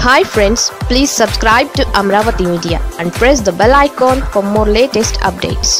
hi friends please subscribe to Amaravati media and press the bell icon for more latest updates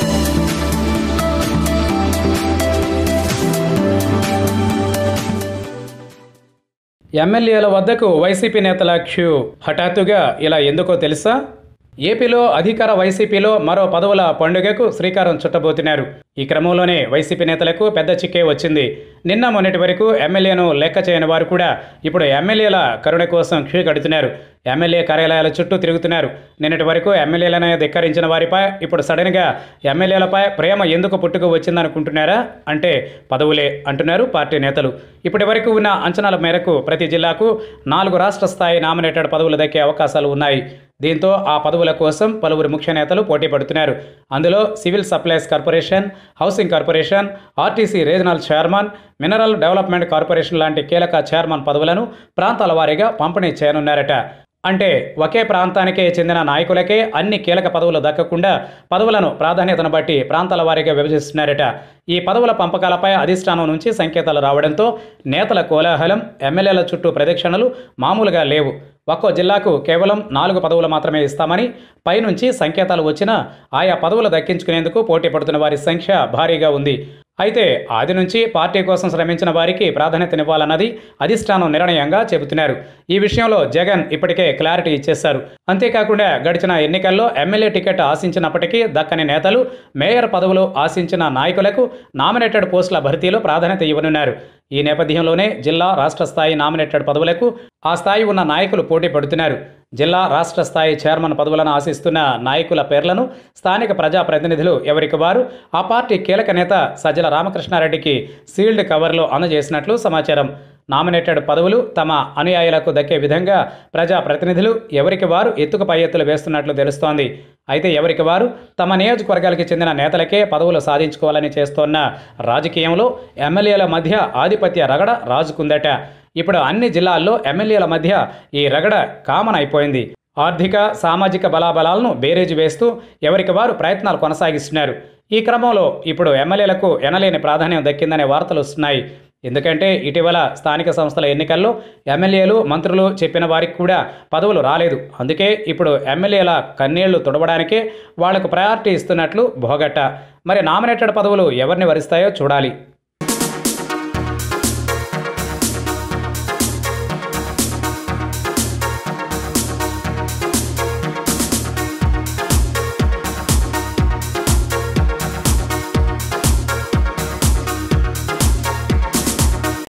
ఎమ్మెల్యేల వద్దకు YCP నేతల queue హఠాత్తుగా ఇలా ఎందుకో తెలుసా ఏపీలో అధికార వైసీపీలో మరో పదవుల పండుగకు శ్రీకారం చుట్టబోతున్నారు ఈ క్రమంలోనే వైసీపీ నేతలకు పెద్ద చిక్కే వచ్చింది నిన్న మొన్నటి వరకు ఎమ్మెల్యేను లెక్క చేయని వారు కూడా ఇప్పుడు ఎమ్మెల్యేల కరుణ కోసం క్యూ కడుతున్నారు ఎమ్మెల్యే కార్యాలయాల చుట్టూ తిరుగుతున్నారు నిన్నటి వరకు ఎమ్మెల్యేలను ధిక్కరించిన వారిపై ఇప్పుడు సడన్గా ఎమ్మెల్యేలపై ప్రేమ ఎందుకు పుట్టుకు వచ్చిందనుకుంటున్నారా అంటే పదవులే అంటున్నారు పార్టీ నేతలు ఇప్పటి వరకు ఉన్న అంచనాల మేరకు ప్రతి జిల్లాకు నాలుగు రాష్ట్ర స్థాయి నామినేటెడ్ పదవులు దక్కే అవకాశాలు ఉన్నాయి దీంతో ఆ పదవుల కోసం పలువురు ముఖ్య నేతలు పోటీ పడుతున్నారు అందులో civil supplies corporation housing corporation RTC regional chairman mineral development corporation లాంటి కీలక చైర్మన్ పదవులను ప్రాంతాల వారీగా పంపిణీ చేయనున్నారట అంటే ఒకే ప్రాంతానికే చెందిన నాయకులకే అన్ని కీలక పదవులు దక్కకుండా పదవులను ప్రాధాన్యతను బట్టి ప్రాంతాల వారీగా విభజిస్తున్నారట ఈ పదవుల పంపకాలపై అధిష్టానం నుంచి సంకేతాలు రావడంతో నేతల కోలాహలం ఎమ్మెల్యేల చుట్టూ ప్రదక్షిణలు మామూలుగా లేవు ఒక్కో జిల్లాకు కేవలం నాలుగు పదవులు మాత్రమే ఇస్తామని పైనుంచి సంకేతాలు వచ్చినా ఆయా పదవులు దక్కించుకునేందుకు పోటీ పడుతున్న వారి సంఖ్య భారీగా ఉంది అయితే ఆది నుంచి పార్టీ కోసం శ్రమించిన వారికి ప్రాధాన్యతనివ్వాలన్నది అధిష్టానం నిర్ణయంగా చెబుతున్నారు ఈ విషయంలో జగన్ ఇప్పటికే క్లారిటీ ఇచ్చేశారు అంతేకాకుండా గడిచిన ఎన్నికల్లో ఎమ్మెల్యే టికెట్ ఆశించినప్పటికీ దక్కని నేతలు మేయర్ పదవులు ఆశించిన నాయకులకు నామినేటెడ్ పోస్టుల భర్తీలో ప్రాధాన్యత ఇవ్వనున్నారు ఈ నేపథ్యంలోనే జిల్లా రాష్ట్ర స్థాయి నామినేటెడ్ పదవులకు ఆ స్థాయి ఉన్న నాయకులు పోటీ పడుతున్నారు జిల్లా రాష్ట్ర స్థాయి చైర్మన్ పదవులను ఆశిస్తున్న నాయకుల పేర్లను స్థానిక ప్రజాప్రతినిధులు ఎవరికి వారు ఆ పార్టీ కీలక నేత సజ్జల రామకృష్ణారెడ్డికి సీల్డ్ కవర్లో అందజేసినట్లు సమాచారం నామినేటెడ్ పదవులు తమ అనుయాయులకు దక్కే విధంగా ప్రజాప్రతినిధులు ఎవరికి వారు ఎత్తుకు పై ఎత్తులు వేస్తున్నట్లు తెలుస్తోంది అయితే ఎవరికి వారు తమ నియోజకవర్గాలకి చెందిన నేతలకే పదవులు సాధించుకోవాలని చేస్తోన్న రాజకీయంలో ఎమ్మెల్యేల మధ్య ఆధిపత్య రగడ రాజుకుందట ఇప్పుడు అన్ని జిల్లాల్లో ఎమ్మెల్యేల మధ్య ఈ రగడ కామన్ అయిపోయింది ఆర్థిక సామాజిక బలాబలాలను బేరేజు వేస్తూ ఎవరికి వారు ప్రయత్నాలు కొనసాగిస్తున్నారు ఈ క్రమంలో ఇప్పుడు ఎమ్మెల్యేలకు ఎనలేని ప్రాధాన్యం దక్కిందనే వార్తలు వస్తున్నాయి ఎందుకంటే ఇటీవల స్థానిక సంస్థల ఎన్నికల్లో ఎమ్మెల్యేలు మంత్రులు చెప్పిన వారికి కూడా పదవులు రాలేదు అందుకే ఇప్పుడు ఎమ్మెల్యేల కన్నీళ్లు తుడవడానికే వాళ్లకు ప్రయారిటీ ఇస్తున్నట్లు భోగట్ట మరి నామినేటెడ్ పదవులు ఎవరిని వరిస్తాయో చూడాలి